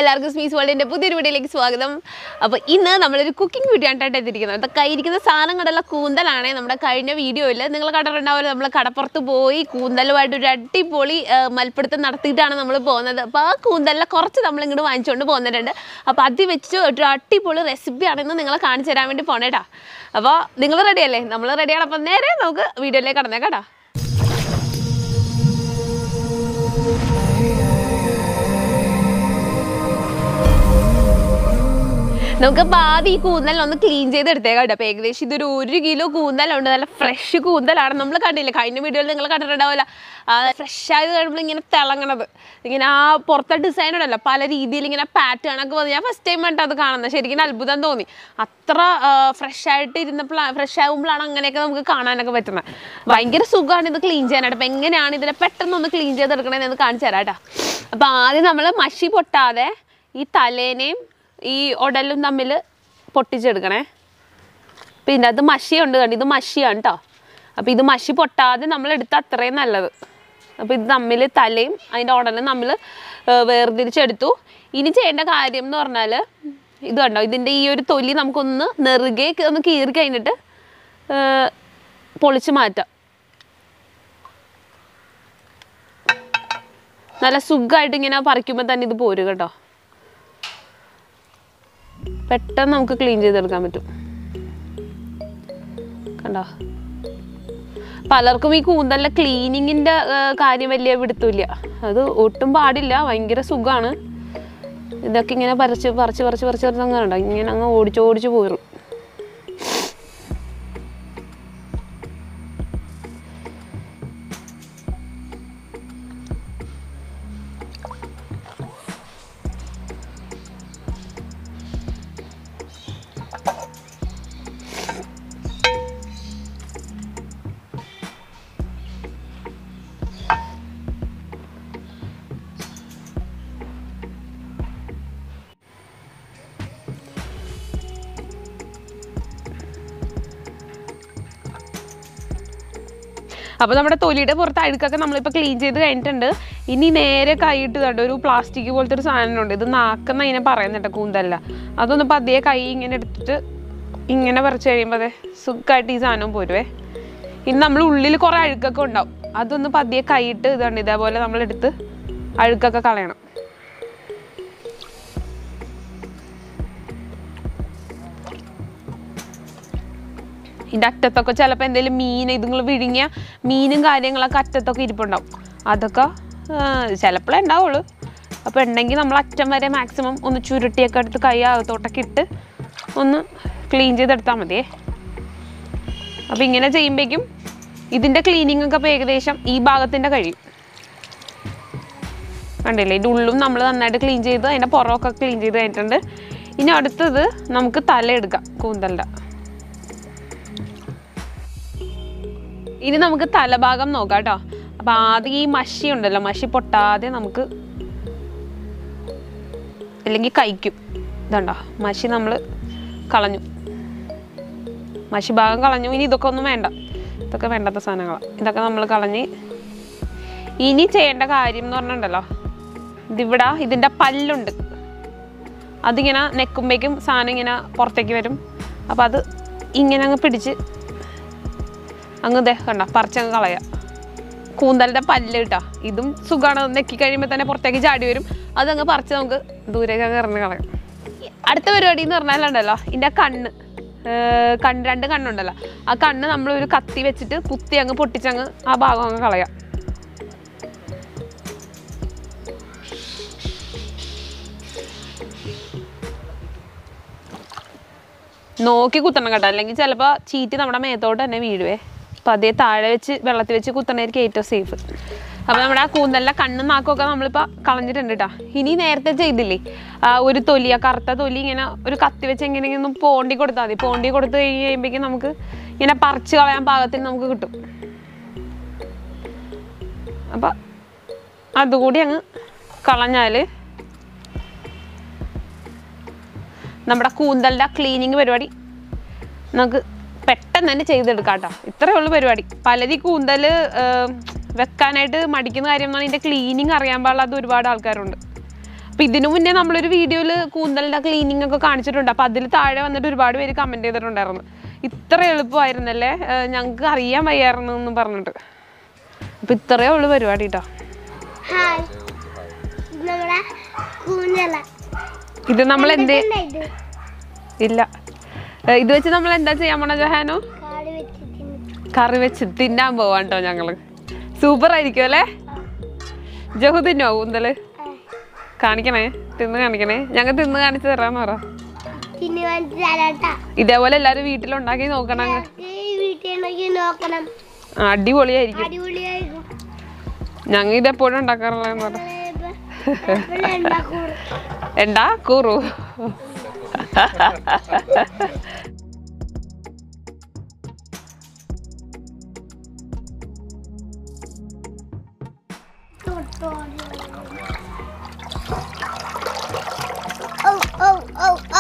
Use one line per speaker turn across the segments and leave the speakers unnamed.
എല്ലാവർക്കും സ്മീസ് വേൾഡിൻ്റെ പുതിയൊരു വീഡിയോയിലേക്ക് സ്വാഗതം അപ്പോൾ ഇന്ന് നമ്മളൊരു കുക്കിംഗ് വീഡിയോ ആയിട്ടാണ് എത്തിയിരിക്കുന്നത് അപ്പോൾ കയ്യിരിക്കുന്ന സാധനങ്ങളുള്ള കൂന്തലാണ് നമ്മുടെ കഴിഞ്ഞ വീഡിയോയിൽ നിങ്ങൾ കണ്ടിട്ടുണ്ടാവില്ല നമ്മൾ കടപ്പുറത്ത് പോയി കൂന്തലുമായിട്ട് ഒരു അടിപൊളി ആ, മൽപ്പിടുത്തം നടത്തിയിട്ടാണ് നമ്മൾ പോകുന്നത് അപ്പോൾ ആ കൂന്തലിലെ കുറച്ച് നമ്മൾ ഇങ്ങോട്ട് വാങ്ങിച്ചുകൊണ്ട് പോകുന്നുണ്ട് അപ്പോൾ അത് വെച്ച് ഒരു അടിപൊളി റെസിപ്പിയാണ് ഇന്ന് നിങ്ങളെ കാണിച്ചു തരാൻ വേണ്ടി പോണേട്ടാ അപ്പോൾ നിങ്ങൾ റെഡിയല്ലേ നമ്മൾ റെഡിയാണ് അപ്പം നേരെ നമുക്ക് വീഡിയോയിലേക്ക് കടന്നേക്കാം കേട്ടോ നമുക്ക് പാതി ഈ കൂന്തൽ ഒന്ന് ക്ലീൻ ചെയ്ത് എടുത്തേക്കാം കേട്ടോ അപ്പോൾ ഏകദേശം ഇതൊരു ഒരു കിലോ കൂന്തലുണ്ട് നല്ല ഫ്രഷ് കൂന്തലാണ് നമ്മൾ കണ്ടില്ലേ കഴിഞ്ഞ വീഡിയോയിൽ നിങ്ങൾ കണ്ടിട്ടുണ്ടാവില്ല ഫ്രഷ് ആയത് കഴിയുമ്പോൾ ഇങ്ങനെ തിളങ്ങണത് ഇങ്ങനെ ആ പുറത്തെ ഡിസൈൻ ഉണ്ടല്ലോ പല രീതിയിൽ ഇങ്ങനെ പാറ്റേൺ ഒക്കെ വന്ന് ഞാൻ ഫസ്റ്റ് ടൈം ആയിട്ട് അത് കാണുന്നത് ശരിക്കും അത്ഭുതം തോന്നി അത്ര ഫ്രഷ് ആയിട്ട് ഇരുന്നപ്പോൾ ഫ്രഷ് ആകുമ്പോഴാണ് അങ്ങനെയൊക്കെ നമുക്ക് കാണാനൊക്കെ പറ്റുന്നത് ഭയങ്കര സുഖമാണ് ഇത് ക്ലീൻ ചെയ്യാനായിട്ട് അപ്പോൾ എങ്ങനെയാണ് ഇതിനെ പെട്ടെന്ന് ഒന്ന് ക്ലീൻ ചെയ്തെടുക്കണേന്ന് കാണിച്ചു തരാം കേട്ടോ അപ്പോൾ ആദ്യം നമ്മൾ മഷി പൊട്ടാതെ ഈ തലേനെയും ഈ ഉടലും തമ്മിൽ പൊട്ടിച്ചെടുക്കണേ പിന്നെ അത് മഷിയുണ്ട് കണ്ട് ഇത് മഷിയാണ് കേട്ടോ അപ്പോൾ ഇത് മഷി പൊട്ടാതെ നമ്മൾ എടുത്ത അത്രയും നല്ലത് അപ്പോൾ ഇത് തമ്മിൽ തലയും അതിൻ്റെ ഉടലും നമ്മൾ വേർതിരിച്ചെടുത്തു ഇനി ചെയ്യേണ്ട കാര്യം എന്ന് പറഞ്ഞാൽ ഇത് കണ്ടോ ഇതിൻ്റെ ഈ ഒരു തൊലി നമുക്കൊന്ന് നെറുകെ ഒന്ന് കീറി കഴിഞ്ഞിട്ട് ഏർ, പൊളിച്ച് മാറ്റാം നല്ല സുഖമായിട്ട് ഇങ്ങനെ പറിക്കുമ്പോൾ തന്നെ ഇത് പോരും കേട്ടോ പെട്ടെന്ന് നമുക്ക് ക്ലീൻ ചെയ്തെടുക്കാൻ പറ്റും കണ്ടോ പലർക്കും ഈ കൂന്തലിലെ ക്ലീനിങ്ങിൻ്റെ കാര്യം വലിയ പിടുത്തമില്ല അത് ഒട്ടും പാടില്ല ഭയങ്കര സുഖമാണ് ഇതൊക്കെ ഇങ്ങനെ പറിച്ച് പറിച്ച് പറിച്ച് പറിച്ച് പറിച്ച് അങ്ങനെ ഉണ്ടോ ഇങ്ങനെ അങ്ങ് ഓടിച്ച് ഓടിച്ച് പോരും അപ്പോൾ നമ്മുടെ തൊലിയുടെ പുറത്ത് അഴുക്കൊക്കെ നമ്മളിപ്പോൾ ക്ലീൻ ചെയ്ത് കഴിഞ്ഞിട്ടുണ്ട് ഇനി നേരെ കൈയിട്ട് കണ്ട് ഒരു പ്ലാസ്റ്റിക് പോലത്തെ ഒരു സാധനമുണ്ട് ഇത് നാക്കെന്ന് അതിനെ പറയുന്നുണ്ട് കൂന്തല്ല അതൊന്ന് പതിയെ കൈ ഇങ്ങനെ എടുത്തിട്ട് ഇങ്ങനെ പറിച്ച് കഴിയുമ്പോൾ അതെ സുഖമായിട്ട് ഈ സാധനം പോരുവേ ഇനി നമ്മൾ ഉള്ളിൽ കുറേ അഴുക്കൊക്കെ ഉണ്ടാവും അതൊന്ന് പതിയെ കൈയിട്ട് ഇതുണ്ട് ഇതേപോലെ നമ്മളെടുത്ത് അഴുക്കൊക്കെ കളയണം ഇതിൻ്റെ അറ്റത്തൊക്കെ ചിലപ്പോൾ എന്തെങ്കിലും മീൻ ഇതുങ്ങൾ വിഴുങ്ങിയ മീനും കാര്യങ്ങളൊക്കെ അറ്റത്തൊക്കെ ഇരിപ്പുണ്ടാവും അതൊക്കെ ചിലപ്പോഴേ ഉണ്ടാവുള്ളൂ അപ്പോൾ ഉണ്ടെങ്കിൽ നമ്മൾ അറ്റം വരെ മാക്സിമം ഒന്ന് ചുരുട്ടിയൊക്കെ എടുത്ത് കൈ അകത്തോട്ടൊക്കെ ഇട്ട് ഒന്ന് ക്ലീൻ ചെയ്തെടുത്താൽ മതിയേ അപ്പോൾ ഇങ്ങനെ ചെയ്യുമ്പോഴേക്കും ഇതിൻ്റെ ക്ലീനിങ് ഒക്കെ ഇപ്പോൾ ഏകദേശം ഈ ഭാഗത്തിൻ്റെ കഴിയും കണ്ടില്ലേ ഇതിൻ്റെ ഉള്ളും നമ്മൾ നന്നായിട്ട് ക്ലീൻ ചെയ്ത് അതിൻ്റെ പുറമൊക്കെ ക്ലീൻ ചെയ്ത് കഴിഞ്ഞിട്ടുണ്ട് ഇനി അടുത്തത് നമുക്ക് തല എടുക്കാം കൂന്തലിൻ്റെ ഇനി നമുക്ക് തലഭാഗം നോക്കാം കേട്ടോ അപ്പൊ ആദ്യം ഈ മഷി ഉണ്ടല്ലോ മഷി പൊട്ടാതെ നമുക്ക് അല്ലെങ്കിൽ കഴിക്കും ഇതുണ്ടോ മഷി നമ്മൾ കളഞ്ഞു മഷി ഭാഗം കളഞ്ഞു ഇനി ഇതൊക്കെ ഒന്നും വേണ്ട ഇതൊക്കെ വേണ്ടാത്ത സാധനങ്ങളാണ് ഇതൊക്കെ നമ്മൾ കളഞ്ഞ് ഇനി ചെയ്യേണ്ട കാര്യം എന്ന് പറഞ്ഞിട്ടുണ്ടല്ലോ ഇതിവിടെ ഇതിൻ്റെ പല്ലുണ്ട് അതിങ്ങനെ നെക്കുമ്പോഴേക്കും സാധനം ഇങ്ങനെ പുറത്തേക്ക് വരും അപ്പം അത് ഇങ്ങനെ അങ്ങ് പിടിച്ച് അങ്ങ് ദേ കണ്ട പറിച്ചങ്ങ് കളയാം കൂന്തലിൻ്റെ പല്ല് കിട്ടാ ഇതും സുഖമാണ് നെക്കി കഴിയുമ്പോൾ തന്നെ പുറത്തേക്ക് ചാടി വരും അതങ്ങ് പറിച്ച് നമുക്ക് ദൂരേക്ക് അങ്ങ് ഇറങ്ങി കളയാം അടുത്ത പരിപാടി എന്ന് പറഞ്ഞാലുണ്ടല്ലോ ഇതിൻ്റെ കണ്ണ് ഏർ കണ്ണ് രണ്ട് കണ്ണുണ്ടല്ലോ ആ കണ്ണ് നമ്മൾ ഒരു കത്തി വെച്ചിട്ട് കുത്തി അങ്ങ് പൊട്ടിച്ചങ്ങ് ആ ഭാഗം അങ്ങ് കളയാം നോക്കി കുത്തണം കേട്ടോ അല്ലെങ്കിൽ ചിലപ്പോൾ ചീറ്റി നമ്മുടെ മേത്തോട്ട് തന്നെ വീഴുവേ അപ്പം അതേ താഴെ വെച്ച് വെള്ളത്തിൽ വെച്ച് കുത്തണായിരിക്കും ഏറ്റവും സേഫ് അപ്പോൾ നമ്മുടെ ആ കൂന്തലിലെ കണ്ണും നാക്കൊക്കെ നമ്മളിപ്പോൾ കളഞ്ഞിട്ടുണ്ട് കേട്ടോ ഇനി നേരത്തെ ചെയ്തില്ലേ ആ ഒരു തൊലി ആ കറുത്ത തൊലി ഇങ്ങനെ ഒരു കത്തി വെച്ച് എങ്ങനെയെങ്കിലും ഒന്ന് പോണ്ടി കൊടുത്താൽ മതി പോണ്ടി കൊടുത്ത് കഴിഞ്ഞ് കഴിയുമ്പോഴേക്കും നമുക്ക് ഇങ്ങനെ പറിച്ച് കളയാൻ പാകത്തിന് നമുക്ക് കിട്ടും അപ്പം അതുകൂടി അങ്ങ് കളഞ്ഞാൽ നമ്മുടെ കൂന്തലിൻ്റെ ക്ലീനിങ് പരിപാടി നമുക്ക് പെട്ടെന്ന് തന്നെ ചെയ്തെടുക്കാം കേട്ടോ ഇത്രയേ ഉള്ളൂ പരിപാടി പലരും കൂന്തൽ വെക്കാനായിട്ട് മടിക്കുന്ന കാര്യം എന്ന് പറഞ്ഞാൽ ഇതിൻ്റെ ക്ലീനിങ് അറിയാൻ പാടില്ലാത്ത ഒരുപാട് ആൾക്കാരുണ്ട് അപ്പൊ ഇതിനു മുന്നേ നമ്മളൊരു വീഡിയോയിൽ കൂന്തലിന്റെ ക്ലീനിങ് ഒക്കെ കാണിച്ചിട്ടുണ്ട് അപ്പൊ അതിൽ താഴെ വന്നിട്ട് ഒരുപാട് പേര് കമന്റ് ചെയ്തിട്ടുണ്ടായിരുന്നു ഇത്ര എളുപ്പമായിരുന്നല്ലേ ഞങ്ങൾക്ക് അറിയാൻ വയ്യായിരുന്നു എന്ന് പറഞ്ഞിട്ട് അപ്പൊ ഇത്രയേ ഉള്ളു പരിപാടി കേട്ടോ
ഹായ് ഇത് നമ്മുടെ കൂഞ്ഞല
ഇത് നമ്മൾ എന്ത്
ഇത്
ഇല്ല ഏ, ഇത് വെച്ച് നമ്മൾ എന്താ ചെയ്യാൻ പോണ ജഹാനു
കാട് വെച്ചിട്ട്
കറി വെച്ച് തിന്നാൻ പോവാൻ കേട്ടോ ഞങ്ങള് സൂപ്പർ ആയിരിക്കും അല്ലേ ജഹു തിന്നോ കൂന്തല് കാണിക്കണേ തിന്ന് കാണിക്കണേ ഞങ്ങൾ തിന്ന് കാണിച്ചു തരാന്ന് പറ
പിന്നെ മനസ്സിലാട്ടാ
ഇതേപോലെ എല്ലാരും വീട്ടിലുണ്ടാക്കി നോക്കണം
ഈ വീട്ടിൽ നോക്കണം
ആ, അടിപൊളിയായിരിക്കും
അടിപൊളിയായിരിക്കും
ഞങ്ങൾ ഇതെപ്പോഴും ഉണ്ടാക്കാറുള്ളതെന്ന് പറ
എപ്പോഴും ഉണ്ടാക്കും
എന്താ കൂറു
ഓ ഓ ഓ ഓ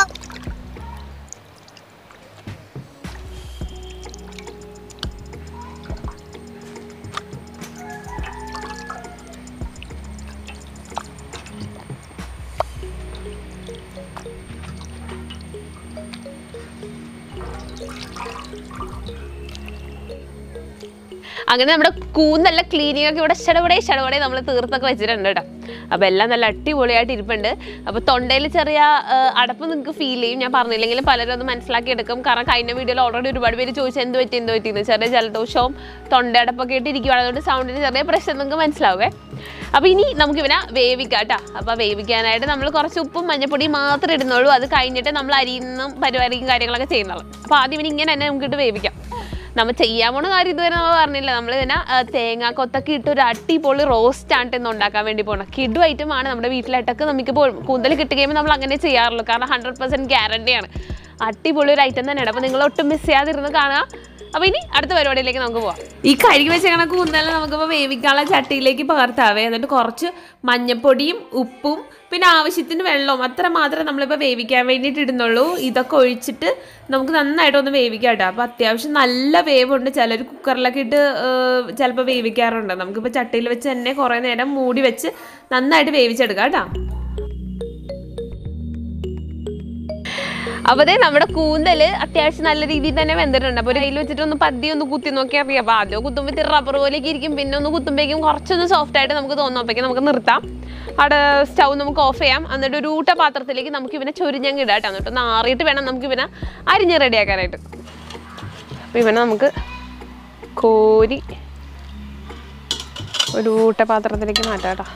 അങ്ങനെ നമ്മുടെ കൂന്നല്ല ക്ലീനിങ് ഒക്കെ ഇവിടെ ഷടപടെ ഷടപടെ നമ്മൾ തീർത്തൊക്കെ വെച്ചിട്ടുണ്ട് കേട്ടോ അപ്പൊ എല്ലാം നല്ല അടിപൊളിയായിട്ട് ഇരിപ്പുണ്ട് അപ്പൊ തൊണ്ടയിൽ ചെറിയ ആ, അടപ്പ് നിങ്ങൾക്ക് ഫീൽ ചെയ്യും ഞാൻ പറഞ്ഞില്ലെങ്കിലും പലരും അത് മനസ്സിലാക്കി എടുക്കും കാരണം കഴിഞ്ഞ വീഡിയോയിൽ ഓൾറെഡി ഒരുപാട് പേര് ചോദിച്ചു എന്ത് പറ്റി എന്ത് പറ്റിയെന്ന് ചെറിയ ജലദോഷവും തൊണ്ടയടപ്പൊക്കെ ആയിട്ട് ഇരിക്കുവാണ് അതുകൊണ്ട് സൗണ്ടിന് ചെറിയ പ്രശ്നം നിങ്ങൾക്ക് മനസ്സിലാവേ അപ്പൊ ഇനി നമുക്ക് ഇവനെ വേവിക്കാം കേട്ടോ അപ്പൊ വേവിക്കാനായിട്ട് നമ്മൾ കുറച്ച് ഉപ്പും മഞ്ഞപ്പൊടിയും മാത്രമേ ഇടുന്നുള്ളൂ അത് കഴിഞ്ഞിട്ട് നമ്മൾ അരിയുന്നും പരിപാടിയും കാര്യങ്ങളൊക്കെ ചെയ്യുന്നുള്ളൂ അപ്പൊ ആദ്യം ഇവന് ഇങ്ങനെ തന്നെ നമുക്ക് ഇട്ട് വേവിക്കാം നമ്മൾ ചെയ്യാൻ പോണ കാര്യം ഇതുവരെ നമ്മൾ പറഞ്ഞില്ല നമ്മൾ ഇതിനെ തേങ്ങ കൊത്തൊക്കെ ഇട്ട് ഒരു അടിപൊളി റോസ്റ്റ് ആണ് ഇന്ന് ഉണ്ടാക്കാൻ വേണ്ടി പോകണം കിഡു ഐറ്റം ആണ് നമ്മുടെ വീട്ടിലായിട്ടൊക്കെ നമുക്ക് ഇപ്പോൾ കൂന്തൽ കിട്ടുകയും നമ്മൾ അങ്ങനെ ചെയ്യാറുള്ളൂ കാരണം ഹൺഡ്രഡ് പെർസെൻറ്റ് ഗ്യാരണ്ടിയാണ് അടിപൊളി ഒരു ഐറ്റം തന്നെയാണ് അപ്പോൾ നിങ്ങൾ ഒട്ടും മിസ് ചെയ്യാതിരുന്ന് കാണുക അപ്പോൾ ഇനി അടുത്ത പരിപാടിയിലേക്ക് നമുക്ക് പോവാം ഈ കഴുകി വെച്ചേക്കണ കൂന്തൽ നമുക്കിപ്പോൾ വേവിക്കാനുള്ള ചട്ടിയിലേക്ക് പകർത്താവേ എന്നിട്ട് കുറച്ച് മഞ്ഞപ്പൊടിയും ഉപ്പും പിന്നെ ആവശ്യത്തിന് വെള്ളവും അത്ര മാത്രമേ നമ്മളിപ്പോൾ വേവിക്കാൻ വേണ്ടിയിട്ട് ഇടുന്നുള്ളൂ ഇതൊക്കെ ഒഴിച്ചിട്ട് നമുക്ക് നന്നായിട്ടൊന്ന് വേവിക്കാം കേട്ടോ അപ്പോൾ അത്യാവശ്യം നല്ല വേവുണ്ട് ചിലർ കുക്കറിലൊക്കെ ഇട്ട് ചിലപ്പോൾ വേവിക്കാറുണ്ട് നമുക്കിപ്പോൾ ചട്ടിയിൽ വെച്ച് തന്നെ കുറേ നേരം മൂടി വെച്ച് നന്നായിട്ട് വേവിച്ചെടുക്കാം കേട്ടോ അപ്പൊ ദേ നമ്മുടെ കൂന്തല് അത്യാവശ്യം നല്ല രീതിയിൽ തന്നെ വെന്തിട്ടുണ്ട് അപ്പൊ ഒരു കയ്യിൽ വെച്ചിട്ട് ഒന്ന് പതി ഒന്ന് കുത്തി നോക്കി അറിയാം അപ്പൊ ആദ്യം കുത്തുമ്പോൾ ഇത്തിരി റബ്ബർ പോലെയൊക്കെ ഇരിക്കും പിന്നെ ഒന്ന് കുത്തുമ്പോഴേക്കും കുറച്ചൊന്ന് സോഫ്റ്റ് ആയിട്ട് നമുക്ക് തോന്നും അപ്പോഴേക്കും നമുക്ക് നിർത്താം അവിടെ സ്റ്റൗ നമുക്ക് ഓഫ് ചെയ്യാം എന്നിട്ട് ഒരു ഊട്ട പാത്രത്തിലേക്ക് നമുക്ക് ഇവനെ ചൊരിഞ്ഞങ്ങ് ഇടാം കേട്ടോ എന്നിട്ട് ഒന്ന് ആറിയിട്ട് വേണം നമുക്ക് ഇവനെ അരിഞ്ഞ് റെഡിയാക്കാനായിട്ട് അപ്പൊ ഇവനെ നമുക്ക് കോരി ഒരു ഊട്ട പാത്രത്തിലേക്ക് മാറ്റാം കേട്ടോ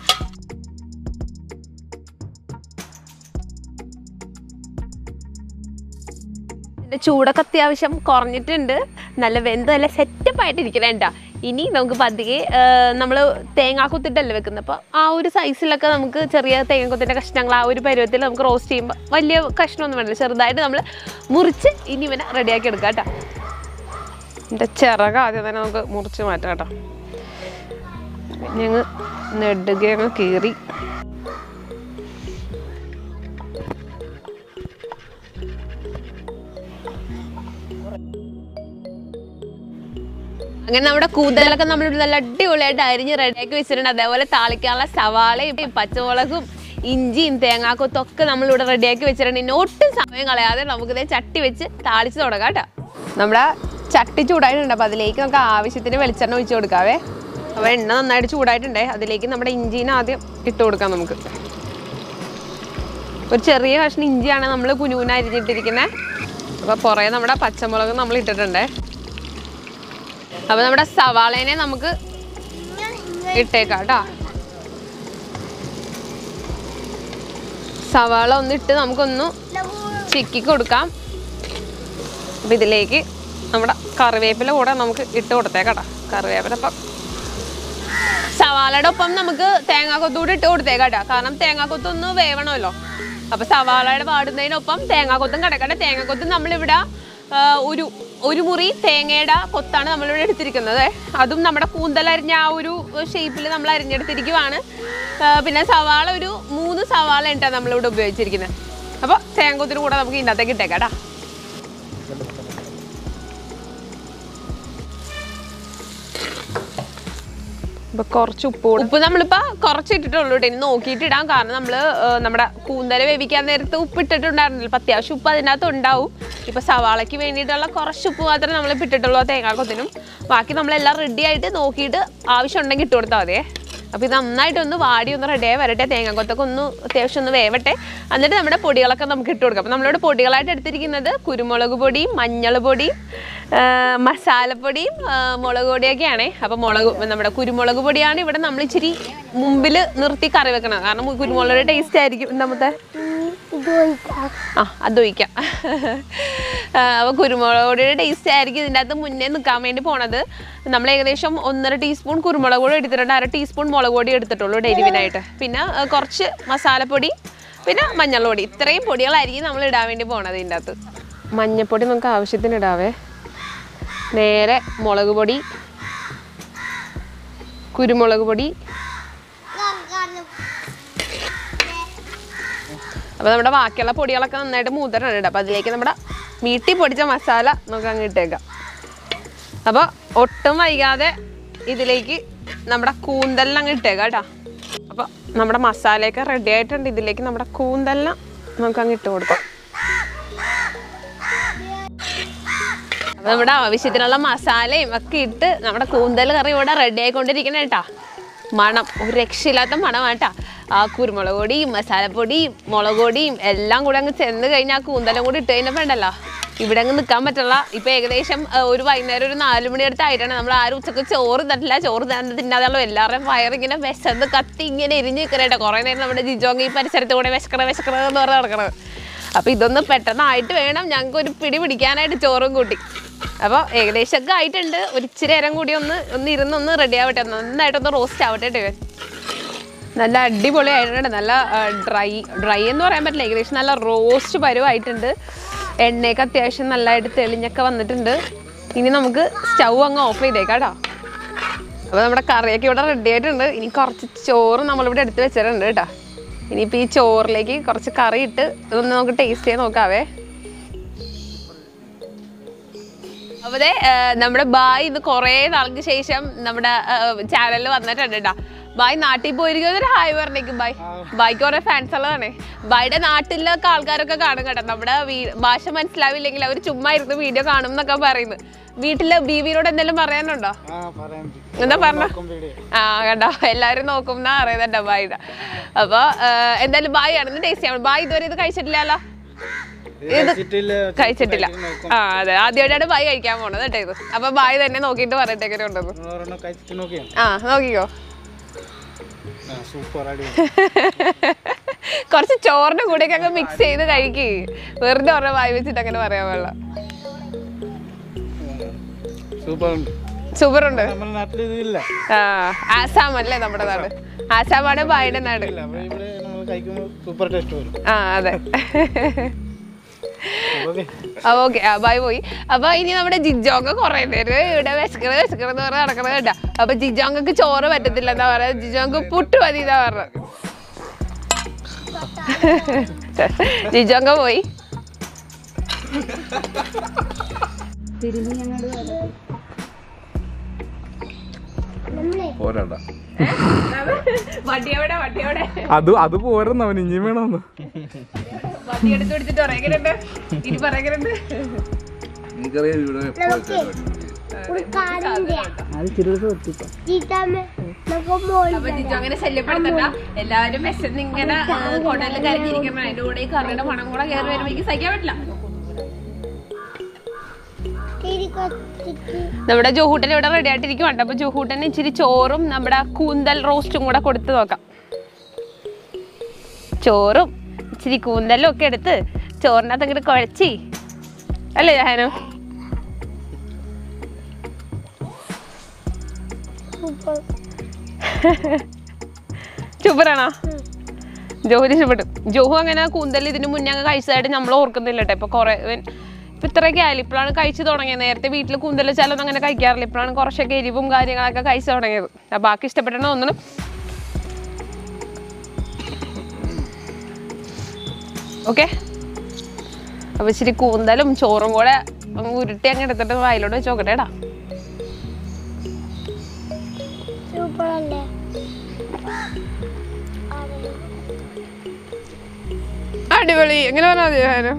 ഇതിന്റെ ചൂടൊക്കെ അത്യാവശ്യം കുറഞ്ഞിട്ടുണ്ട് നല്ല വെന്ത് നല്ല സെറ്റപ്പ് ആയിട്ട് ഇരിക്കണേണ്ട ഇനി നമുക്ക് പതിയെ നമ്മൾ തേങ്ങാക്കൊത്തിട്ടല്ലേ വെക്കുന്നത് അപ്പോൾ ആ ഒരു സൈസിലൊക്കെ നമുക്ക് ചെറിയ തേങ്ങാക്കൊത്തിൻ്റെ കഷ്ണങ്ങൾ ആ ഒരു പരുവത്തിൽ നമുക്ക് റോസ്റ്റ് ചെയ്യുമ്പോൾ വലിയ കഷ്ണമൊന്നും വേണ്ട ചെറുതായിട്ട് നമ്മൾ മുറിച്ച് ഇനി ഇവനെ റെഡിയാക്കി എടുക്കാം കേട്ടോ എൻ്റെ ചിറക് ആദ്യം തന്നെ നമുക്ക് മുറിച്ച് മാറ്റാം കേട്ടോ ഞങ്ങൾ നെടുകയങ്ങ് കീറി അങ്ങനെ നമ്മുടെ കൂന്തലൊക്കെ നമ്മൾ നല്ല അടിപൊളിയായിട്ട് അരിഞ്ഞ് റെഡിയാക്കി വെച്ചിട്ടുണ്ട് അതേപോലെ താളിക്കാനുള്ള സവാളയും പച്ചമുളകും ഇഞ്ചിയും തേങ്ങാക്കൊത്തും ഒക്കെ നമ്മളിവിടെ റെഡിയാക്കി വെച്ചിട്ടുണ്ട് ഇനി ഒട്ടും സമയം കളയാതെ നമുക്കിതേ ചട്ടി വെച്ച് താളിച്ച് തുടങ്ങാം കേട്ടോ നമ്മുടെ ചട്ടി ചൂടായിട്ടുണ്ട് അപ്പോൾ അതിലേക്ക് നമുക്ക് ആവശ്യത്തിന് വെളിച്ചെണ്ണ ഒഴിച്ച് കൊടുക്കാവേ അപ്പോൾ എണ്ണ നന്നായിട്ട് ചൂടായിട്ടുണ്ടേ അതിലേക്ക് നമ്മുടെ ഇഞ്ചീനെ ആദ്യം ഇട്ട് കൊടുക്കാം നമുക്ക് ഒരു ചെറിയ കഷ്ണം ഇഞ്ചിയാണ് നമ്മൾ കുനുകുന അരിഞ്ഞിട്ടിരിക്കുന്നത് അപ്പോൾ പുറകെ നമ്മുടെ പച്ചമുളക് നമ്മൾ ഇട്ടിട്ടുണ്ടേ അപ്പോൾ നമ്മുടെ സവാളേനെ നമുക്ക് ഇട്ടേക്കാം കേട്ടോ സവാള ഒന്നിട്ട് നമുക്കൊന്ന് ചിക്കി കൊടുക്കാം അപ്പം ഇതിലേക്ക് നമ്മുടെ കറിവേപ്പില കൂടെ നമുക്ക് ഇട്ട് കൊടുത്തേക്കാം കേട്ടോ കറിവേപ്പില ഇപ്പം സവാളയുടെ ഒപ്പം നമുക്ക് തേങ്ങാക്കൊത്തൂടെ ഇട്ട് കൊടുത്തേക്കാം കേട്ടോ കാരണം തേങ്ങാക്കൊത്തൊന്ന് വേവണമല്ലോ അപ്പൊ സവാളയുടെ പാടുന്നതിനൊപ്പം തേങ്ങാക്കൊത്തും കിടക്കട്ടെ തേങ്ങാക്കൊത്തും നമ്മളിവിടെ ആ, ഒരു ഒരു മുറി തേങ്ങയുടെ കൊത്താണ് നമ്മളിവിടെ എടുത്തിരിക്കുന്നത് അതും നമ്മുടെ കൂന്തലരിഞ്ഞ ആ ഒരു ഷേപ്പിൽ നമ്മൾ അരിഞ്ഞെടുത്തിരിക്കുവാണ് ആ, പിന്നെ സവാള ഒരു മൂന്ന് സവാള ഉണ്ടാണ് നമ്മളിവിടെ ഉപയോഗിച്ചിരിക്കുന്നത് അപ്പോൾ തേങ്ങക്കൊത്തിന് കൂടെ നമുക്ക് ഇതിൻ്റെ അകത്തേക്ക് ഇട്ടേക്കാം കേട്ടോ ഇപ്പൊ കുറച്ച് ഉപ്പ് കൂടെ ഉപ്പ് നമ്മളിപ്പോ കുറച്ച് ഇട്ടിട്ടുള്ളൂ കേട്ടോ ഇനി നോക്കിയിട്ട് ഇടാം കാരണം നമ്മള് ഏർ, നമ്മുടെ കൂന്തൽ വേവിക്കാൻ നേരത്ത് ഉപ്പ് ഇട്ടിട്ടുണ്ടായിരുന്നില്ല അപ്പൊ അത്യാവശ്യം ഉപ്പ് അതിനകത്ത് ഉണ്ടാവും ഇപ്പൊ സവാളയ്ക്ക് വേണ്ടിയിട്ടുള്ള കുറച്ച് ഉപ്പ് മാത്രമേ നമ്മൾ ഇട്ടിട്ടുള്ളൂ ആ തേങ്ങാക്കൊത്തിനും ബാക്കി നമ്മളെല്ലാം റെഡി ആയിട്ട് നോക്കിയിട്ട് ആവശ്യം ഉണ്ടെങ്കിൽ ഇട്ട് കൊടുത്താൽ മതിയേ അപ്പോൾ ഇത് നന്നായിട്ടൊന്ന് വാടി ഒന്ന് റെഡിയായി വരട്ടെ തേങ്ങാക്കൊത്തൊക്കെ ഒന്ന് അത്യാവശ്യം ഒന്ന് വേവട്ടെ എന്നിട്ട് നമ്മുടെ പൊടികളൊക്കെ നമുക്ക് ഇട്ട് കൊടുക്കാം അപ്പോൾ നമ്മളിവിടെ പൊടികളായിട്ട് എടുത്തിരിക്കുന്നത് കുരുമുളക് പൊടിയും മഞ്ഞൾ പൊടിയും ആ, മസാലപ്പൊടിയും ആ, മുളക് പൊടിയൊക്കെയാണ് അപ്പോൾ മുളക് നമ്മുടെ കുരുമുളക് പൊടിയാണ് ഇവിടെ നമ്മൾ ഇച്ചിരി മുമ്പിൽ നിർത്തി കറി വെക്കണം കാരണം കുരുമുളകുടെ ടേസ്റ്റ് ആയിരിക്കും നമ്മുടെ
ഇത് ഒഴിക്കാം
ആ അത് ഒഴിക്കാം അപ്പോൾ കുരുമുളക് പൊടിയുടെ ടേസ്റ്റ് ആയിരിക്കും ഇതിൻ്റെ അകത്ത് മുന്നേ നിൽക്കാൻ വേണ്ടി പോണത് നമ്മൾ ഏകദേശം ഒന്നര ടീസ്പൂൺ കുരുമുളക് പൊടി എടുത്തിട്ടുണ്ട് അര ടീസ്പൂൺ മുളക് പൊടി എടുത്തിട്ടുള്ളൂ ഡെരിവിനായിട്ട് പിന്നെ ആ, കുറച്ച് മസാലപ്പൊടി പിന്നെ മഞ്ഞൾപ്പൊടി ഇത്രയും പൊടികളായിരിക്കും നമ്മൾ ഇടാൻ വേണ്ടി പോണത് ഇതിൻ്റെ അകത്ത് മഞ്ഞൾപ്പൊടി നമുക്ക് ആവശ്യത്തിന് ഇടാവേ നേരെ മുളക് പൊടി കുരുമുളക് പൊടി അപ്പോൾ നമ്മുടെ ബാക്കിയുള്ള പൊടികളൊക്കെ നന്നായിട്ട് മൂത്തരണം അപ്പോൾ അതിലേക്ക് നമ്മുടെ വീട്ടിൽ പൊടിച്ച മസാല നമുക്ക് അങ്ങ് ഇട്ടേക്കാം അപ്പോൾ ഒട്ടും വൈകാതെ ഇതിലേക്ക് നമ്മുടെ കൂന്തലിന് അങ്ങ് ഇട്ടേക്കാം കേട്ടോ അപ്പോൾ നമ്മുടെ മസാലയൊക്കെ റെഡി ആയിട്ടുണ്ട് ഇതിലേക്ക് നമ്മുടെ കൂന്തലിന് നമുക്ക് അങ്ങ് ഇട്ട് കൊടുക്കാം അപ്പോൾ നമ്മുടെ ആവശ്യത്തിനുള്ള മസാലയും ഒക്കെ ഇട്ട് നമ്മുടെ കൂന്തൽ കറി ഇവിടെ റെഡി ആയിക്കൊണ്ടിരിക്കണ കേട്ടാ മണം ഒരു രക്ഷയില്ലാത്ത മണമാണ് കേട്ടാ ആ കുരുമുളക് പൊടിയും മസാലപ്പൊടിയും മുളക് പൊടിയും എല്ലാം കൂടെ അങ്ങ് ചെന്ന് കഴിഞ്ഞാൽ ആ കൂന്തലും കൂടി ഇട്ട് കഴിഞ്ഞപ്പോൾ ഉണ്ടല്ലോ ഇവിടെ അങ്ങ് നിൽക്കാൻ പറ്റില്ല ഇപ്പൊ ഏകദേശം ആ, ഒരു വൈകുന്നേരം ഒരു നാല് മണി അടുത്തായിട്ടാണ് നമ്മൾ ആരും ഉച്ചക്ക് ചോറ് തന്നില്ല ചോറ് തന്നെ തിന്നാതെയുള്ള എല്ലാവരുടെയും വയറിങ്ങനെ വിശന്ന് കത്തി ഇങ്ങനെ എരിഞ്ഞ് നിൽക്കണേട്ടോ കുറേ നേരം നമ്മുടെ ജിജോങ് ഈ പരിസരത്ത് കൂടെ വിശക്കണ വിശക്കണ എന്ന് പറഞ്ഞ് നടക്കണത് അപ്പൊ ഇതൊന്ന് പെട്ടെന്നായിട്ട് വേണം ഞങ്ങൾക്ക് ഒരു പിടി പിടിക്കാനായിട്ട് ചോറും കൂട്ടി അപ്പോൾ ഏകദേശമൊക്കെ ആയിട്ടുണ്ട് ഒരു ഇച്ചിരി നേരം കൂടി ഒന്ന് ഒന്ന് ഇരുന്ന് ഒന്ന് റെഡി ആവട്ടെ നന്നായിട്ടൊന്ന് റോസ്റ്റ് ആവട്ടെ കേട്ടോ ഇവൻ നല്ല അടിപൊളി ആയിട്ടുണ്ട് നല്ല ഡ്രൈ ഡ്രൈ എന്ന് പറയാൻ പറ്റില്ല ഏകദേശം നല്ല റോസ്റ്റ് പരുവായിട്ടുണ്ട് എണ്ണയൊക്കെ അത്യാവശ്യം നല്ലതായിട്ട് തെളിഞ്ഞൊക്കെ വന്നിട്ടുണ്ട് ഇനി നമുക്ക് സ്റ്റൗ അങ്ങ് ഓഫ് ചെയ്തേക്കാം കേട്ടോ അപ്പോൾ നമ്മുടെ കറിയൊക്കെ ഇവിടെ റെഡി ആയിട്ടുണ്ട് ഇനി കുറച്ച് ചോറ് നമ്മളിവിടെ എടുത്ത് വെച്ചിട്ടുണ്ട് കേട്ടോ ഇനിയിപ്പോൾ ഈ ചോറിലേക്ക് കുറച്ച് കറി ഇട്ട് ഇതൊന്ന് നമുക്ക് ടേസ്റ്റ് ചെയ്ത് നോക്കാവേ അപ്പൊ ദേ, ആ, നമ്മുടെ ബായ് ഇന്ന് കുറേ നാൾക്ക് ശേഷം നമ്മുടെ ചാനലിൽ വന്നിട്ടുണ്ട് കേട്ടോ ബായ് നാട്ടിൽ പോയിരിക്കുന്നത് ഒരു ഹായ് പറഞ്ഞേക്കും ബായ് ബായ്ക്ക് കുറെ ഫാൻസ് ഉള്ളതാണ് ബായുടെ നാട്ടിലൊക്കെ ആൾക്കാരൊക്കെ കാണും കേട്ടോ നമ്മുടെ വീ- ഭാഷ മനസ്സിലാവില്ലെങ്കിൽ അവർ ചുമ്മാ ഇരുന്ന് വീഡിയോ കാണും എന്നൊക്കെ പറയുന്നു വീട്ടിലെ ബീവിനോട് എന്തെങ്കിലും പറയാനുണ്ടോ
ആ പറയാൻ
എന്താ പറഞ്ഞ
വീഡിയോ
ആ കണ്ടോ എല്ലാരും നോക്കും എന്നാ അറിയുന്നുണ്ടോ ബായിയുടെ അപ്പൊ ആ, എന്തായാലും ബായ് ആണെന്ന് ടേസ്റ്റ് ചെയ്യാം ബായ് ഇതുവരെ ഇത് കഴിച്ചിട്ടില്ലല്ലോ
കഴിച്ചിട്ടില്ല
കഴിച്ചിട്ടില്ല ആ അതെ ആദ്യമായിട്ടാണ് ബായ് കഴിക്കാൻ പോണത് കേട്ടോ ഇത് അപ്പൊ ബായ് തന്നെ നോക്കിയിട്ട് പറയട്ടെ എങ്ങനെ ഉണ്ടെന്ന്
ഒരെണ്ണം കഴിച്ചിട്ട് നോക്കിയാ
ആ നോക്കിക്കോ
ആ സൂപ്പർ അടി
കുറച്ച് ചോറിന്റെ കൂടെയൊക്കെ അങ്ങ് മിക്സ് ചെയ്ത് കഴിക്ക് വെറുതെ ഓരോ വായി വെച്ചിട്ട് അങ്ങനെ പറയാൻ പാടില്ല
സൂപ്പർ ഉണ്ട്
സൂപ്പർ ഉണ്ട്
നമ്മുടെ നാട്ടിൽ ഇതില്ല
ആ ആസാം അല്ലേ നമ്മുടെ നാട് ആസാമാണ് ബായുടെ നാട്
ഇല്ല അപ്പൊ ഇവിടെ നമ്മൾ കഴിക്കുമ്പോൾ സൂപ്പർ ടേസ്റ്റ് വരും
ആ അതെ
ഓക്കെ
ഓക്കെ ആ ബൈ പോയി അപ്പൊ ഇനി നമ്മുടെ ജിജോങ്ക കുറെ നേരം ഇവിടെ വിശക്കണ വിശക്കണെന്ന് പറഞ്ഞ് നടക്കണത് കേട്ടാ അപ്പൊ ജിജോങ്കക്ക് ചോറ് പറ്റത്തില്ല എന്താ പറയാ ജിജോങ്ക് പുട്ട് മതി എന്നാ പറഞ്ഞത് ജിജോങ്ക പോയി
പോരണ്ട
വണ്ടിയോടെ വണ്ടിയോടെ
അത് അത് പോരെന്ന് അവൻ ഇനിയും വേണമെന്ന്
വണ്ടി എടുത്ത് പിടിച്ചിട്ട് പറയുന്നുണ്ട് ഇനി പറയുന്നുണ്ട്
എനിക്കറിയാം ഇവിടെ
ഒരു കാലിന്റെ ചീത്താമ്മ നമുക്ക് മോളി
അപ്പൊ ജിജു അങ്ങനെ ശല്യപ്പെടുത്തണ്ട എല്ലാവരും വിശന്ന് ഇങ്ങനെ കൊടലിൽ കരഞ്ഞിരിക്കണം അതിന്റെ കൂടെ ഈ കറിയുടെ മണം കൂടെ കയറി വരുമ്പോ എനിക്ക് സഹിക്കാൻ പറ്റില്ല
തിരി കൊച്ചിട്ട്
നമ്മുടെ ജോഹൂട്ടൻ ഇവിടെ റെഡി ആയിട്ടിരിക്കുവാണ്ട് അപ്പൊ ജോഹൂട്ടന് ഇച്ചിരി ചോറും നമ്മുടെ കൂന്തൽ റോസ്റ്റും കൂടെ കൊടുത്ത് നോക്കാം ചോറും ഇച്ചിരി കൂന്തലും ഒക്കെ എടുത്ത് ചോറിനകത്ത് ഇങ്ങോട്ട് കുഴച്ചി അല്ലേ ജഹാനു
സൂപ്പർ
സൂപ്പറാണോ ജോഹുന് ഇഷ്ടപ്പെട്ടു ജോഹു അങ്ങനെ കൂന്തൽ ഇതിന് മുന്നേ അങ്ങ് കഴിച്ചതായിട്ട് നമ്മൾ ഓർക്കുന്നില്ല കേട്ടോ ഇപ്പൊ കുറെ ഇവൻ ഇപ്പൊ ഇത്രയൊക്കെ ആയാലും ഇപ്പോഴാണ് കഴിച്ചു തുടങ്ങിയത് നേരത്തെ വീട്ടിൽ കൂന്തൽ വെച്ചാലൊന്നും അങ്ങനെ കഴിക്കാറില്ല ഇപ്പോഴാണ് കുറച്ചൊക്കെ എരിവും കാര്യങ്ങളൊക്കെ കഴിച്ചു തുടങ്ങിയത് അപ്പൊ ബാക്കി ഇഷ്ടപ്പെട്ടണ ഒന്നും ഓക്കെ അപ്പൊ ഇച്ചിരി കൂന്തലും ചോറും കൂടെ അങ്ങ് ഉരുട്ടി അങ്ങ് എടുത്തിട്ട് വായിലോട്ട് വെച്ച് നോക്കട്ടെ ടാ
സൂപ്പർ അല്ല
അടിപൊളി എങ്ങനെ പറഞ്ഞാൽ മതി ഞാന്?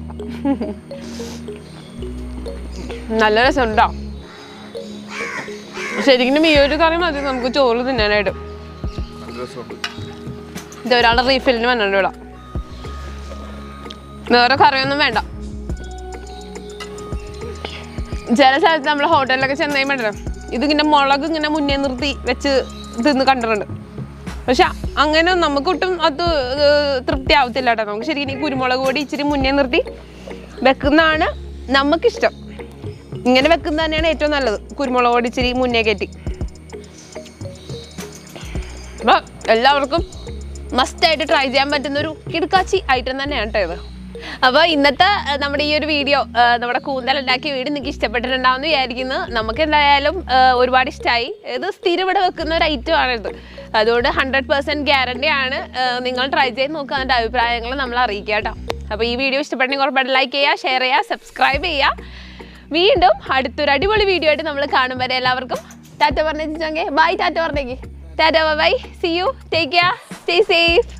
നല്ല രസമുണ്ടോ ശരിക്കും ഈ ഒരു കറി മതി നമുക്ക് ചോറ് തിന്നാനായിട്ട്
നല്ല രസമുണ്ട്
ഇത് ഒരാളുടെ റീഫില്ലിന് വന്നിട്ട് വിടാം വേറെ കറിയൊന്നും വേണ്ട ചില സ്ഥലത്ത് നമ്മൾ ഹോട്ടലിലൊക്കെ ചെന്ന് കഴിയുമ്പോഴേ ഇതിങ്ങനെ മുളക് ഇങ്ങനെ മുന്നേ നിർത്തി വെച്ച് തിന്ന് കണ്ടിട്ടുണ്ട് പക്ഷെ അങ്ങനെ നമുക്കൊട്ടും അത് ഏർ തൃപ്തി ആവത്തില്ല കേട്ടോ നമുക്ക് ശരിക്കും ഈ കുരുമുളക് പൊടി ഇച്ചിരി മുന്നേ നിർത്തി വെക്കുന്നതാണ് നമുക്കിഷ്ടം ഇങ്ങനെ വെക്കുന്നത് തന്നെയാണ് ഏറ്റവും നല്ലത് കുരുമുളക് പൊടി ഇച്ചിരി മുന്നേ കയറ്റി അപ്പൊ എല്ലാവർക്കും മസ്റ്റ് ആയിട്ട് ട്രൈ ചെയ്യാൻ പറ്റുന്ന ഒരു കിടക്കാച്ചി ഐറ്റം തന്നെയാണ് കേട്ടോ ഇത് അപ്പോൾ ഇന്നത്തെ അഹ്, നമ്മുടെ ഈ ഒരു വീഡിയോ നമ്മുടെ കൂന്തൽ ഉണ്ടാക്കിയ വീഡിയോ നിങ്ങൾക്ക് ഇഷ്ടപ്പെട്ടിട്ടുണ്ടാവും എന്ന് വിചാരിക്കുന്നു നമുക്ക് എന്തായാലും അഹ്, ഒരുപാട് ഇഷ്ടമായി ഇത് സ്ഥിരം ഇവിടെ വെക്കുന്ന ഒരു ഐറ്റം ആണ് ഇത് അതുകൊണ്ട് ഹൺഡ്രഡ് പെർസെൻറ്റ് ഗ്യാരണ്ടി ആണ് അഹ്, നിങ്ങൾ ട്രൈ ചെയ്ത് നോക്കുക അതിൻ്റെ അഭിപ്രായങ്ങൾ നമ്മൾ അറിയിക്കുക കേട്ടോ അപ്പോൾ ഈ വീഡിയോ ഇഷ്ടപ്പെട്ടെങ്കിൽ ഉറപ്പായിട്ട് ലൈക്ക് ചെയ്യുക ഷെയർ ചെയ്യുക സബ്സ്ക്രൈബ് ചെയ്യുക വീണ്ടും അടുത്തൊരു അടിപൊളി വീഡിയോ ആയിട്ട് നമ്മൾ കാണും വരെ എല്ലാവർക്കും ടാറ്റ പറഞ്ഞേച്ചെങ്കിൽ ബൈ ടാറ്റ പറഞ്ഞേക്ക് ടാറ്റ bye see you take care stay safe